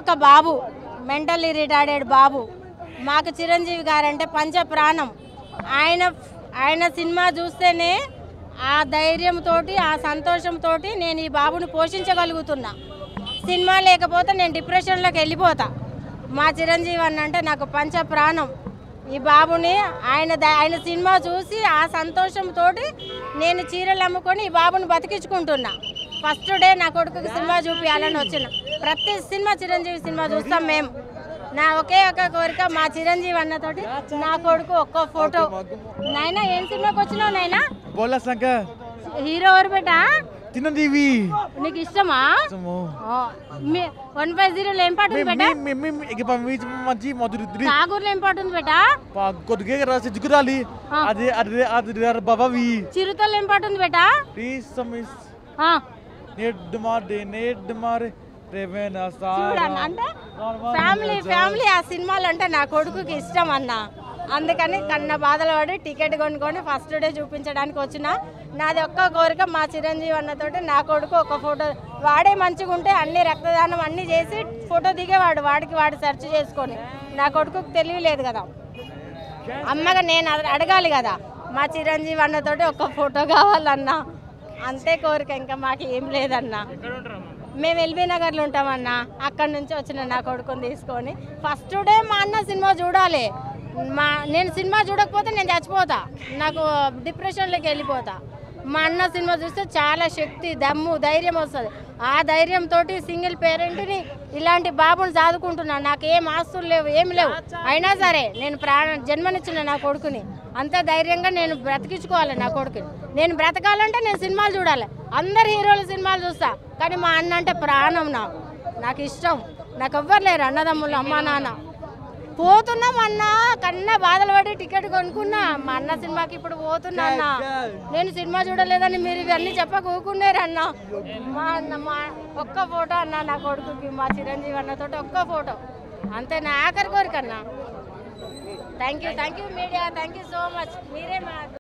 ఒక బాబు mentally retarded బాబు మాకు Chiranjeevi guarantee పంచ ప్రాణం ఆయన ఆయన సినిమా చూస్తేనే ఆ ధైర్యంతో ఆ సంతోషంతో నేను ఈ బాబుని పోషించగలుగుతున్నా సినిమా లేకపోతే నేను డిప్రెషన్లోకి వెళ్ళిపోతా మా చిరంజీవి అన్న అంటే నాకు పంచ ప్రాణం ఈ బాబుని ఆయన ద- ఆయన సినిమా చూసి ఆ సంతోషంతో నేను చీరలు అమ్ముకొని ఈ బాబుని బతికించుకుంటున్నా ఫస్ట్ డే నా కొడుకుకి సినిమా చూపించాలని వచ్చిన ప్రతి సినిమా చిరంజీవి సినిమా చూస్తాం మేము నా ఒకే ఒక కోరిక మా చిరంజీవి అన్నతోటి నా కొడుకు ఒక్క ఫోటో నాయనా ఏం సినిమాకి వచ్చినావు నాయనా బోలా శంకర్ హీరో ఎవరు బేటా తిన్నదివి నీకు ఇష్టమా వన్ ఫైవ్ జీరోలో ఏం పాట ఉంది బేటా మంచి మధురిద్రి నాగూర్లో ఏం పాట ఉంది బేటా కొద్దిగా రాసి జిగురాలి అదే అదే అది బాబావి చిరుతల్లో ఏం పాట ఉంది బేటా ప్లీజ్ సమిస్ ఆ, నెడ్ మారే నెడ్ మారే రేవేనా చూడన్న అంటే ఫ్యామిలీ ఫ్యామిలీ ఆ సినిమాలు అంటే నా కొడుకుకి ఇష్టం అన్న అందుకని కన్న బాధలు పడి టికెట్ కొనుక్కొని ఫస్ట్ డే చూపించడానికి వచ్చిన నాది ఒక్క కోరిక మా చిరంజీవి అన్నతోటి నా కొడుకు ఒక ఫోటో వాడే మంచిగా ఉంటే అన్ని రక్తదానం అన్ని చేసి ఫోటో దిగేవాడు వాడికి వాడు సెర్చ్ చేసుకొని నా కొడుకుకి తెలియలేదు కదా అమ్మగా నేను అడ- అడగాలి కదా మా చిరంజీవి అన్నతోటి ఒక ఫోటో కావాలన్నా అంతే కోరిక ఇంకా మాకు ఏం లేదన్నా మేము ఎల్బీ నగర్లో ఉంటామన్నా అక్కడ నుంచి వచ్చిన నా కొడుకుని తీసుకొని ఫస్ట్ డే మా అన్న సినిమా చూడాలి మా నేను సినిమా చూడకపోతే నేను చచ్చిపోతా నాకు డిప్రెషన్లోకి వెళ్ళిపోతా మా అన్న సినిమా చూస్తే చాలా శక్తి దమ్ము ధైర్యం వస్తుంది ఆ ధైర్యంతో సింగిల్ పేరెంట్ని ఇలాంటి బాబుని చదువుకుంటున్నాను నాకు ఏం ఆస్తులు లేవు ఏం లేవు అయినా సరే నేను ప్రాణ జన్మనిచ్చిన నా కొడుకుని అంత ధైర్యంగా నేను బ్రతికించుకోవాలి నా కొడుకుని నేను బ్రతకాలంటే నేను సినిమాలు చూడాలి అందరు హీరోల సినిమాలు చూస్తా కానీ మా అన్న అంటే ప్రాణం నాకు నాకు ఇష్టం నాకు ఎవ్వరు లేరు అన్నదమ్ములు అమ్మా నాన్న పోతున్నాం అన్న కన్నా బాధలు పడి టికెట్ కొనుక్కున్నా మా అన్న సినిమాకి ఇప్పుడు పోతున్నా అన్న నేను సినిమా చూడలేదని మీరు ఇవన్నీ చెప్పక ఊకున్నారు అన్న మా అన్న మా ఒక్క ఫోటో అన్న నా కొడుకుకి మా చిరంజీవి అన్నతో ఒక్క ఫోటో అంతే నా ఆఖరి కోరిక అన్న thank you thank you media thank you so much మీరే మా